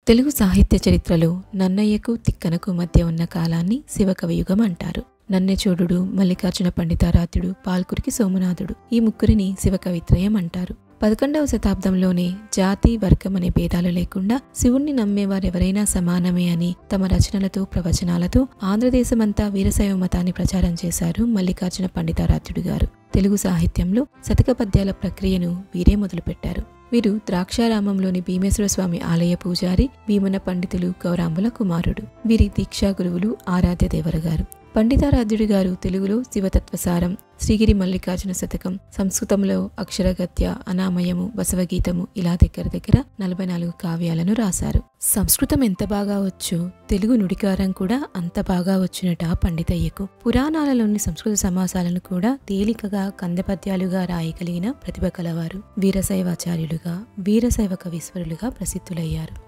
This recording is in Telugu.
తెలుగు సాహిత్య చరిత్రలో నన్నయ్యకు తిక్కనకు మధ్య ఉన్న కాలాన్ని శివకవియుగం అంటారు నన్నెచోడుడు మల్లికార్జున పండితారాధ్యుడు పాల్కురికి సోమనాథుడు ఈ ముగ్గురిని శివకవిత్రయం అంటారు పదకొండవ శతాబ్దంలోనే జాతి వర్గం అనే భేదాలు లేకుండా శివుణ్ణి నమ్మేవారెవరైనా సమానమే అని తమ రచనలతో ప్రవచనాలతో ఆంధ్రదేశమంతా వీరశైవ మతాన్ని ప్రచారం చేశారు మల్లికార్జున పండితారాధ్యుడు గారు తెలుగు సాహిత్యంలో శతక పద్యాల ప్రక్రియను వీరే మొదలుపెట్టారు వీరు ద్రాక్షారామంలోని భీమేశ్వర స్వామి ఆలయ పూజారి భీమన పండితులు గౌరాంబుల కుమారుడు వీరి దీక్షా గురువులు ఆరాధ్య దేవర గారు పండితారాధ్యుడి గారు తెలుగులో శివతత్వసారం శ్రీగిరి మల్లికార్జున శతకం సంస్కృతంలో అక్షరగత్య అనామయము బసవగీతము ఇలా దగ్గర దగ్గర నలభై నాలుగు కావ్యాలను రాశారు సంస్కృతం ఎంత బాగా వచ్చు తెలుగు నుడికారం కూడా అంత బాగా వచ్చునట పండితయ్యకు పురాణాలలోని సంస్కృత సమాసాలను కూడా తేలికగా కందపద్యాలుగా రాయగలిగిన ప్రతిభ కలవారు వీరశైవాచార్యులుగా వీరశైవ కవీశ్వరులుగా ప్రసిద్ధులయ్యారు